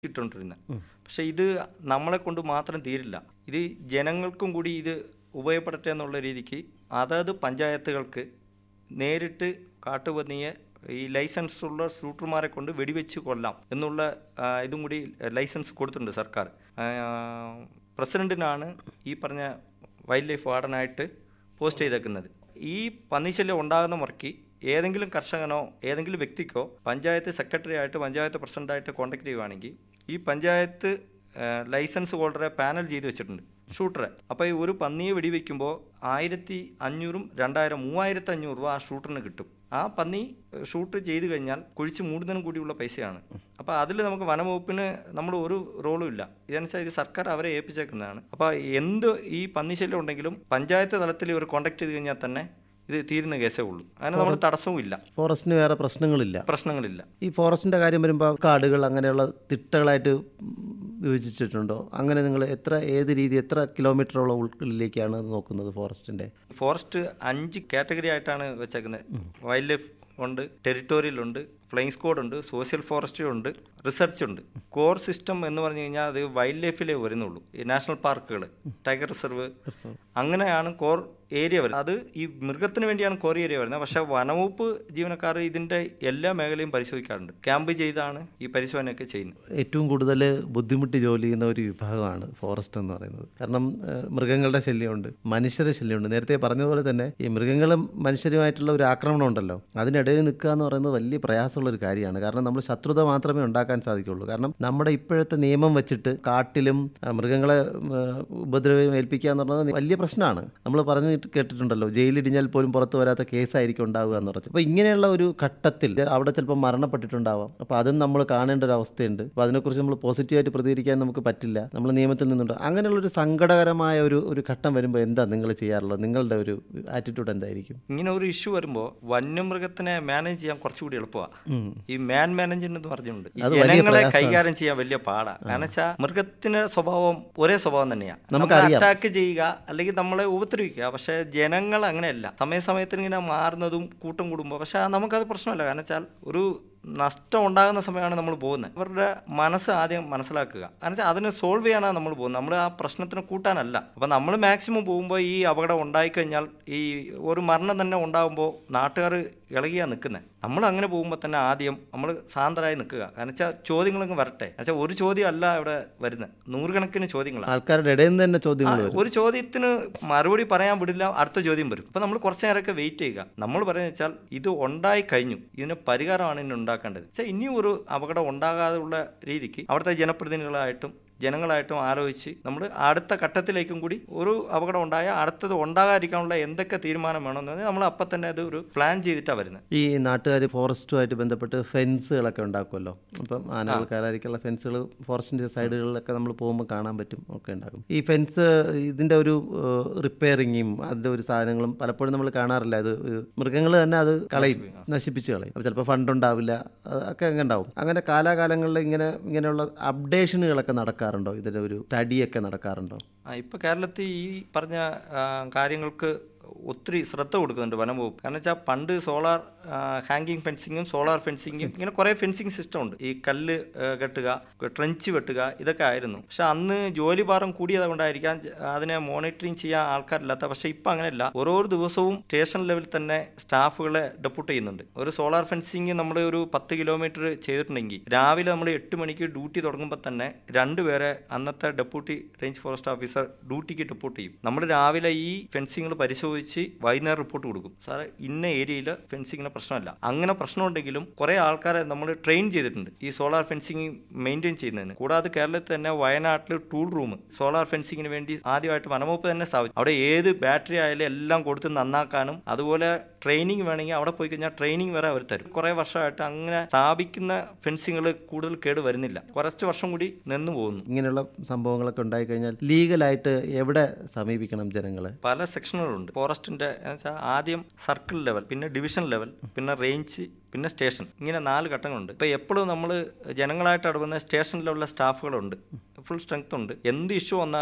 ഇട്ടുകൊണ്ടിരുന്നത് പക്ഷേ ഇത് നമ്മളെ കൊണ്ട് മാത്രം തീരില്ല ഇത് ജനങ്ങൾക്കും കൂടി ഇത് ഉപയോഗപ്പെടട്ടെ എന്നുള്ള രീതിക്ക് അതത് പഞ്ചായത്തുകൾക്ക് നേരിട്ട് കാട്ടുപന്നിയെ ഈ ലൈസൻസ് ഉള്ള ഷൂട്ടർമാരെ കൊണ്ട് വെടിവെച്ച് കൊല്ലാം എന്നുള്ള ആ, ഇതും കൂടി ലൈസൻസ് കൊടുത്തിട്ടുണ്ട് സർക്കാർ ആ, പ്രസിഡന്റിനാണ് ഈ പറഞ്ഞ വൈൽഡ് ലൈഫ് വാർഡനായിട്ട് പോസ്റ്റ് ചെയ്തേക്കുന്നത് ഈ പന്നിശല്യം ഉണ്ടാകുന്ന മുറയ്ക്ക് ഏതെങ്കിലും കർഷകനോ ഏതെങ്കിലും വ്യക്തിക്കോ പഞ്ചായത്ത് സെക്രട്ടറി ആയിട്ട് പഞ്ചായത്ത് പ്രസിഡന്റായിട്ട് കോൺടാക്ട് ചെയ്യുവാണെങ്കിൽ ഈ പഞ്ചായത്ത് ആ, ലൈസൻസ് ഹോൾഡറെ പാനൽ ചെയ്ത് വെച്ചിട്ടുണ്ട് ഷൂട്ടറെ അപ്പോൾ ഈ ഒരു പന്നിയെ വെടിവെക്കുമ്പോൾ ആയിരത്തി അഞ്ഞൂറും രണ്ടായിരം മൂവായിരത്തി അഞ്ഞൂറ് രൂപ ആ ഷൂട്ടറിന് കിട്ടും ആ പന്നി ഏഹ്, ഷൂട്ട് ചെയ്ത് കഴിഞ്ഞാൽ കുഴിച്ച് മൂടുന്നതിനും കൂടിയുള്ള പൈസയാണ് അപ്പോൾ അതിൽ നമുക്ക് വനംവകുപ്പിന് നമ്മൾ ഒരു റോളും ഇല്ല ഇതനുസരിച്ച് ഇത് സർക്കാർ അവരെ ഏൽപ്പിച്ചേക്കുന്നതാണ് അപ്പോൾ എന്ത് ഈ പന്നിശല്യം ഉണ്ടെങ്കിലും പഞ്ചായത്ത് തലത്തിൽ ഇവർ കോൺടാക്ട് ചെയ്ത് കഴിഞ്ഞാൽ തന്നെ ഇത് തീരുന്ന കേസേ ഉള്ളൂ അതിന് നമ്മൾ തടസ്സവും ഇല്ല ഫോറസ്റ്റിന് വേറെ പ്രശ്നങ്ങളില്ല പ്രശ്നങ്ങളില്ല ഈ ഫോറസ്റ്റിന്റെ കാര്യം വരുമ്പോൾ കാടുകൾ അങ്ങനെയുള്ള തിട്ടകളായിട്ട് വിഭജിച്ചിട്ടുണ്ടോ അങ്ങനെ നിങ്ങൾ എത്ര ഏത് രീതി എത്ര കിലോമീറ്ററോളം ഉള്ളിലേക്കാണ് നോക്കുന്നത് ഫോറസ്റ്റിന്റെ ഫോറസ്റ്റ് അഞ്ച് കാറ്റഗറി ആയിട്ടാണ് വെച്ചേക്കുന്നത് വൈൽഡ് ലൈഫ് ഉണ്ട് ടെറിട്ടോറിയൽ ഉണ്ട് ഫ്ലൈങ് സ്ക്വാഡ് ഉണ്ട് സോഷ്യൽ ഫോറസ്ട്രി ഉണ്ട് റിസർച്ച് ഉണ്ട് കോർ സിസ്റ്റം എന്ന് പറഞ്ഞു കഴിഞ്ഞാൽ അത് വൈൽഡ് ലൈഫിലേ വരുന്നുള്ളൂ ഈ നാഷണൽ പാർക്കുകൾ ടൈഗർ റിസർവ് അങ്ങനെയാണ് കോർ ഏരിയ വരുന്നത് അത് ഈ മൃഗത്തിന് വേണ്ടിയാണ് കോർ ഏരിയ വരുന്നത് പക്ഷേ വനവകുപ്പ് ജീവനക്കാർ ഇതിൻ്റെ എല്ലാ മേഖലയും പരിശോധിക്കാറുണ്ട് ക്യാമ്പ് ചെയ്താണ് ഈ പരിശോധനയൊക്കെ ചെയ്യുന്നത് ഏറ്റവും കൂടുതൽ ബുദ്ധിമുട്ടി ജോലി ചെയ്യുന്ന ഒരു വിഭാഗമാണ് ഫോറസ്റ്റ് എന്ന് പറയുന്നത് കാരണം ഏഹ്, മൃഗങ്ങളുടെ ശല്യമുണ്ട് മനുഷ്യരുടെ ശല്യമുണ്ട് നേരത്തെ പറഞ്ഞതുപോലെ തന്നെ ഈ മൃഗങ്ങളും മനുഷ്യരുമായിട്ടുള്ള ഒരു ആക്രമണം ഉണ്ടല്ലോ അതിനിടയിൽ നിൽക്കുക എന്ന് പറയുന്നത് വലിയ പ്രയാസമുള്ള ഒരു കാര്യമാണ് കാരണം നമ്മൾ ശത്രുത മാത്രമേ ഉണ്ടാക്കാൻ സാധിക്കുള്ളൂ കാരണം നമ്മുടെ ഇപ്പോഴത്തെ നിയമം വെച്ചിട്ട് കാട്ടിലും ആ, മൃഗങ്ങളെ ഏഹ്, ഉപദ്രവം ഏൽപ്പിക്കുക എന്ന് പറയുന്നത് വലിയ പ്രശ്നമാണ് നമ്മൾ പറഞ്ഞു കേട്ടിട്ടുണ്ടല്ലോ ജയിലിടിഞ്ഞാൽ പോലും പുറത്തു വരാത്ത കേസായിരിക്കും ഉണ്ടാവുക എന്ന് പറഞ്ഞത് അപ്പോൾ ഇങ്ങനെയുള്ള ഒരു ഘട്ടത്തിൽ അവിടെ ചിലപ്പോൾ മരണപ്പെട്ടിട്ടുണ്ടാവാം അപ്പോൾ അതും നമ്മൾ കാണേണ്ട ഒരു അവസ്ഥയുണ്ട് അപ്പോൾ അതിനെക്കുറിച്ച് നമ്മൾ പോസിറ്റീവായിട്ട് പ്രതികരിക്കാൻ നമുക്ക് പറ്റില്ല നമ്മൾ നിയമത്തിൽ നിന്നുണ്ട് അങ്ങനെയുള്ള ഒരു സങ്കടകരമായ ഒരു ഒരു ഘട്ടം വരുമ്പോൾ എന്താ നിങ്ങൾ ചെയ്യാറുള്ളത് നിങ്ങളുടെ ഒരു ആറ്റിറ്റ്യൂഡ് എന്തായിരിക്കും ഇങ്ങനെ ഒരു ഇഷ്യൂ വരുമ്പോൾ വന്യമൃഗത്തിനെ മാനേജ് ചെയ്യാൻ കുറച്ചുകൂടി എളുപ്പമാണ് ഈ മാൻ മാനേജ്മെന്റ് എന്ന് പറഞ്ഞിട്ടുണ്ട് ഈ അത് വലിയ ജനങ്ങളെ പ്രയാസമാണ്. കൈകാര്യം ചെയ്യാൻ വലിയ പാടാ കാരണം വെച്ചാൽ മൃഗത്തിന്റെ സ്വഭാവം ഒരേ സ്വഭാവം തന്നെയാണ് നമുക്കറിയാം. അറ്റാക്ക് ചെയ്യുക അല്ലെങ്കിൽ നമ്മളെ ഉപദ്രവിക്കുക പക്ഷെ ജനങ്ങൾ അങ്ങനെയല്ല സമയസമയത്തിന് ഇങ്ങനെ മാറുന്നതും കൂട്ടം കൂടുമ്പോൾ പക്ഷെ നമുക്കത് പ്രശ്നമല്ല കാരണം വെച്ചാൽ ഒരു നഷ്ടം ഉണ്ടാകുന്ന സമയമാണ് നമ്മൾ പോകുന്നത് അവരുടെ മനസ്സ് ആദ്യം മനസ്സിലാക്കുക കാരണം വെച്ചാൽ അതിനെ സോൾവ് ചെയ്യാനാണ് നമ്മൾ പോകുന്നത് നമ്മൾ ആ പ്രശ്നത്തിന് കൂട്ടാനല്ല അപ്പം നമ്മൾ മാക്സിമം പോകുമ്പോൾ ഈ അപകടം ഉണ്ടായിക്കഴിഞ്ഞാൽ ഈ ഒരു മരണം തന്നെ ഉണ്ടാകുമ്പോൾ നാട്ടുകാർ ഇളകിയാ നിൽക്കുന്നത് നമ്മൾ അങ്ങനെ പോകുമ്പോൾ തന്നെ ആദ്യം നമ്മൾ ശാന്തരായി നിൽക്കുക കാരണം വെച്ചാൽ ചോദ്യങ്ങളങ്ങ് വരട്ടെ എന്നുവെച്ചാൽ ഒരു ചോദ്യം അല്ല ഇവിടെ വരുന്നത് നൂറുകണക്കിന് ചോദ്യങ്ങളാണ് ആൾക്കാരുടെ ഇടയിൽ നിന്ന് തന്നെ ചോദ്യങ്ങൾ ആ, വരും ഒരു ചോദ്യത്തിന് മറുപടി പറയാൻ വിടില്ല അടുത്ത ചോദ്യം വരും അപ്പൊ നമ്മൾ കുറച്ചു നേരമൊക്കെ വെയിറ്റ് ചെയ്യുക നമ്മൾ പറയുന്നത് വെച്ചാൽ ഇത് ഉണ്ടായി കഴിഞ്ഞു ഇതിന് പരിഹാരമാണ് ഇനി ഉണ്ടാക്കേണ്ടത് വെച്ചാൽ ഇനിയും ഒരു അപകടം ഉണ്ടാകാതെയുള്ള രീതിക്ക് അവിടുത്തെ ജനപ്രതിനിധികളായിട്ടും ജനങ്ങളായിട്ടും ആലോചിച്ച് നമ്മൾ അടുത്ത ഘട്ടത്തിലേക്കും കൂടി ഒരു അപകടം ഉണ്ടായാൽ അടുത്തത് ഉണ്ടാകാതിരിക്കാനുള്ള എന്തൊക്കെ തീരുമാനം വേണമെന്ന് പറഞ്ഞാൽ നമ്മൾ അപ്പം തന്നെ അത് ഒരു പ്ലാൻ ചെയ്തിട്ടാണ് വരുന്നത് ഈ നാട്ടുകാർ ഫോറസ്റ്റുമായിട്ട് ബന്ധപ്പെട്ട് ഫെൻസുകളൊക്കെ ഉണ്ടാക്കുമല്ലോ അപ്പം ആനകൾ കയറാതിരിക്കുള്ള ഫെൻസുകൾ ഫോറസ്റ്റിൻ്റെ സൈഡുകളിലൊക്കെ നമ്മൾ പോകുമ്പോൾ കാണാൻ പറ്റും ഒക്കെ ഉണ്ടാക്കും ഈ ഫെൻസ് ഇതിൻ്റെ ഒരു റിപ്പയറിങ്ങും അതിൻ്റെ ഒരു സാധനങ്ങളും പലപ്പോഴും നമ്മൾ കാണാറില്ല അത് മൃഗങ്ങൾ തന്നെ അത് കളയും നശിപ്പിച്ച് കളയും അപ്പോൾ ചിലപ്പോൾ ഫണ്ട് ഉണ്ടാവില്ല ഒക്കെ അങ്ങനെ ഉണ്ടാവും അങ്ങനെ കാലാകാലങ്ങളിൽ ഇങ്ങനെ ഇങ്ങനെയുള്ള അപ്ഡേഷനുകളൊക്കെ നടക്കാറുണ്ടോ ഇതിൻ്റെ ഒരു സ്റ്റഡിയൊക്കെ നടക്കാറുണ്ടോ ആ ഇപ്പോൾ കേരളത്തിൽ ഈ പറഞ്ഞ ആ, കാര്യങ്ങൾക്ക് ഒത്തിരി ശ്രദ്ധ കൊടുക്കുന്നുണ്ട് വനം വകുപ്പ് കാരണം വെച്ചാൽ പണ്ട് സോളാർ ഹാങ്കിങ് ഫെൻസിങ്ങും സോളാർ ഫെൻസിങ്ങും ഇങ്ങനെ കുറേ ഫെൻസിങ് സിസ്റ്റം ഉണ്ട് ഈ കല്ല് ആ, കെട്ടുക ട്രെഞ്ച് വെട്ടുക ഇതൊക്കെ ആയിരുന്നു പക്ഷെ അന്ന് ജോലി ഭാരം കൂടിയത് കൊണ്ടായിരിക്കാം ജ- അതിനെ മോണിറ്ററിങ് ചെയ്യാൻ ആൾക്കാരില്ലാത്ത പക്ഷെ ഇപ്പം അങ്ങനെയല്ല ഓരോ ദിവസവും സ്റ്റേഷൻ ലെവലിൽ തന്നെ സ്റ്റാഫുകളെ ഡെപ്യൂട്ട് ചെയ്യുന്നുണ്ട് ഒരു സോളാർ ഫെൻസിങ് നമ്മൾ ഒരു പത്ത് കിലോമീറ്റർ ചെയ്തിട്ടുണ്ടെങ്കിൽ രാവിലെ നമ്മൾ എട്ട് മണിക്ക് ഡ്യൂട്ടി തുടങ്ങുമ്പോൾ തന്നെ രണ്ടുപേരെ അന്നത്തെ ഡെപ്യൂട്ടി റേഞ്ച് ഫോറസ്റ്റ് ഓഫീസർ ഡ്യൂട്ടിക്ക് ഡെപ്യൂട്ട് ചെയ്യും നമ്മൾ രാവിലെ ഈ ഫെൻസിങ്ങൾ പരിശോധിച്ച് വൈകുന്നേരം റിപ്പോർട്ട് കൊടുക്കും സാറേ ഇന്ന ഏരിയയിൽ ഫെൻസിങ്ങിന് പ്രശ്നമല്ല അങ്ങനെ പ്രശ്നമുണ്ടെങ്കിലും കുറേ ആൾക്കാരെ നമ്മൾ ട്രെയിൻ ചെയ്തിട്ടുണ്ട് ഈ സോളാർ ഫെൻസിങ് മെയിൻറ്റെയിൻ ചെയ്യുന്നതിന് കൂടാതെ കേരളത്തിൽ തന്നെ വയനാട്ടിൽ ടൂൾ റൂം സോളാർ ഫെൻസിങ്ങിന് വേണ്ടി ആദ്യമായിട്ട് വനംവകുപ്പ് തന്നെ സ്ഥാപിച്ചു അവിടെ ഏത് ബാറ്ററി ആയാലും എല്ലാം കൊടുത്ത് നന്നാക്കാനും അതുപോലെ ട്രെയിനിങ് വേണമെങ്കിൽ അവിടെ പോയി കഴിഞ്ഞാൽ ട്രെയിനിങ് വരെ അവർ തരും കുറേ വർഷമായിട്ട് അങ്ങനെ സ്ഥാപിക്കുന്ന ഫെൻസിങ്ങൾ കൂടുതൽ കേട് വരുന്നില്ല കുറച്ച് വർഷം കൂടി നിന്ന് പോകുന്നു ഇങ്ങനെയുള്ള സംഭവങ്ങളൊക്കെ ഉണ്ടായിക്കഴിഞ്ഞാൽ ലീഗലായിട്ട് എവിടെ സമീപിക്കണം ജനങ്ങളെ പല സെക്ഷനുകളുണ്ട് ഫോറസ്റ്റിന്റെ വെച്ചാൽ ആദ്യം സർക്കിൾ ലെവൽ പിന്നെ ഡിവിഷൻ ലെവൽ പിന്നെ റേഞ്ച് പിന്നെ സ്റ്റേഷൻ ഇങ്ങനെ നാല് ഘട്ടങ്ങളുണ്ട് ഇപ്പോൾ എപ്പോഴും നമ്മൾ ജനങ്ങളായിട്ട് അടുക്കുന്ന സ്റ്റേഷൻ ലെവലിലെ സ്റ്റാഫുകളുണ്ട് ഫുൾ സ്ട്രെങ്ത് ഉണ്ട് എന്ത് ഇഷ്യൂ വന്നാലും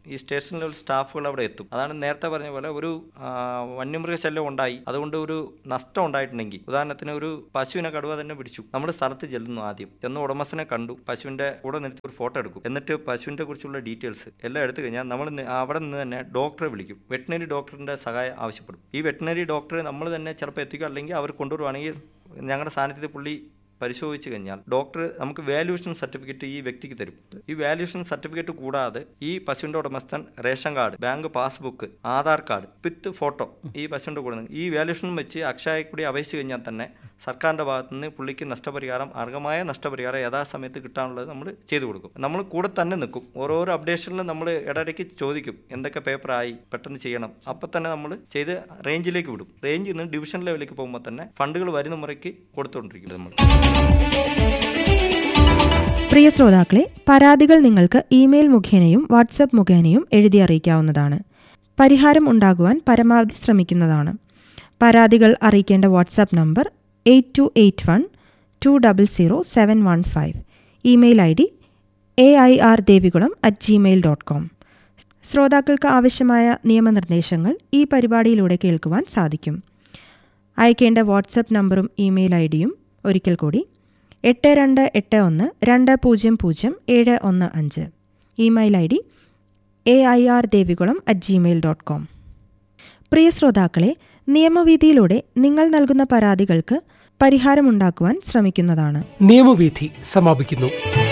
ഈ സ്റ്റേഷൻ ലെവൽ സ്റ്റാഫുകൾ അവിടെ എത്തും അതാണ് നേരത്തെ പറഞ്ഞ പോലെ ഒരു ആ, വന്യമൃഗശല്യം ഉണ്ടായി അതുകൊണ്ട് ഒരു നഷ്ടം ഉണ്ടായിട്ടുണ്ടെങ്കിൽ ഉദാഹരണത്തിന് ഒരു പശുവിനെ കടുവ തന്നെ പിടിച്ചു നമ്മൾ സ്ഥലത്ത് ചെല്ലുന്നു ആദ്യം ചെന്ന് ഉടമസ്ഥനെ കണ്ടു പശുവിന്റെ കൂടെ നിർത്തി ഒരു ഫോട്ടോ എടുക്കും എന്നിട്ട് പശുവിന്റെ കുറിച്ചുള്ള ഡീറ്റെയിൽസ് എല്ലാം എടുത്തു കഴിഞ്ഞാൽ നമ്മൾ നി- അവിടെ നിന്ന് തന്നെ ഡോക്ടറെ വിളിക്കും വെറ്റിനറി ഡോക്ടറിന്റെ സഹായം ആവശ്യപ്പെടും ഈ വെറ്റിനറി ഡോക്ടറെ നമ്മൾ തന്നെ ചിലപ്പോൾ എത്തിക്കുക അല്ലെങ്കിൽ അവർ കൊണ്ടുവരുവാണെങ്കിൽ ഞങ്ങളുടെ സാന്നിധ്യത്തിൽ പുള്ളി പരിശോധിച്ച് കഴിഞ്ഞാൽ ഡോക്ടർ നമുക്ക് വാല്യൂഷൻ സർട്ടിഫിക്കറ്റ് ഈ വ്യക്തിക്ക് തരും ഈ വാല്യൂഷൻ സർട്ടിഫിക്കറ്റ് കൂടാതെ ഈ പശുവിൻ്റെ ഉടമസ്ഥൻ ration card bank passbook Aadhaar card with photo ഈ പശുവിൻ്റെ കൂടെ നിന്ന് ഈ വാല്യൂഷനും വെച്ച് അക്ഷയ കൂടി അപേക്ഷിച്ച് കഴിഞ്ഞാൽ തന്നെ സർക്കാരിൻ്റെ ഭാഗത്തു നിന്ന് പുള്ളിക്ക് നഷ്ടപരിഹാരം അർഹമായ നഷ്ടപരിഹാരം യഥാസമയത്ത് കിട്ടാനുള്ളത് നമ്മൾ ചെയ്തു കൊടുക്കും നമ്മൾ കൂടെ തന്നെ നിൽക്കും ഓരോരോ അപ്ഡേഷനിലും നമ്മൾ ഇടയ്ക്ക് ചോദിക്കും എന്തൊക്കെ പേപ്പറായി പെട്ടെന്ന് ചെയ്യണം അപ്പം തന്നെ നമ്മൾ ചെയ്ത് റേഞ്ചിലേക്ക് വിടും റേഞ്ചിൽ നിന്ന് ഡിവിഷൻ ലെവലിലേക്ക് പോകുമ്പോൾ തന്നെ ഫണ്ടുകൾ വരുന്ന മുറയ്ക്ക് കൊടുത്തുകൊണ്ടിരിക്കും നമ്മൾ പ്രിയ ശ്രോതാക്കളെ പരാതികൾ നിങ്ങൾക്ക് ഇമെയിൽ മുഖേനയും വാട്സപ്പ് മുഖേനയും എഴുതി അറിയിക്കാവുന്നതാണ് പരിഹാരം ഉണ്ടാകുവാൻ പരമാവധി ശ്രമിക്കുന്നതാണ് പരാതികൾ അറിയിക്കേണ്ട WhatsApp number eight two eight one two double zero seven one five email I D A I R Devikulam at Gmail dot com ശ്രോതാക്കൾക്ക് ആവശ്യമായ നിയമനിർദ്ദേശങ്ങൾ ഈ പരിപാടിയിലൂടെ കേൾക്കുവാൻ സാധിക്കും അയക്കേണ്ട വാട്സപ്പ് നമ്പറും ഇമെയിൽ ഐ ഡിയും ഒരിക്കൽ കൂടി എട്ട് രണ്ട് എട്ട് ഒന്ന് രണ്ട് പൂജ്യം പൂജ്യം ഏഴ് ഒന്ന് അഞ്ച് email I D A I R Devikulam at Gmail dot com പ്രിയ ശ്രോതാക്കളെ നിയമവീതിയിലൂടെ നിങ്ങൾ നൽകുന്ന പരാതികൾക്ക് പരിഹാരമുണ്ടാക്കുവാൻ ശ്രമിക്കുന്നതാണ് നിയമവീഥി സമാപിക്കുന്നു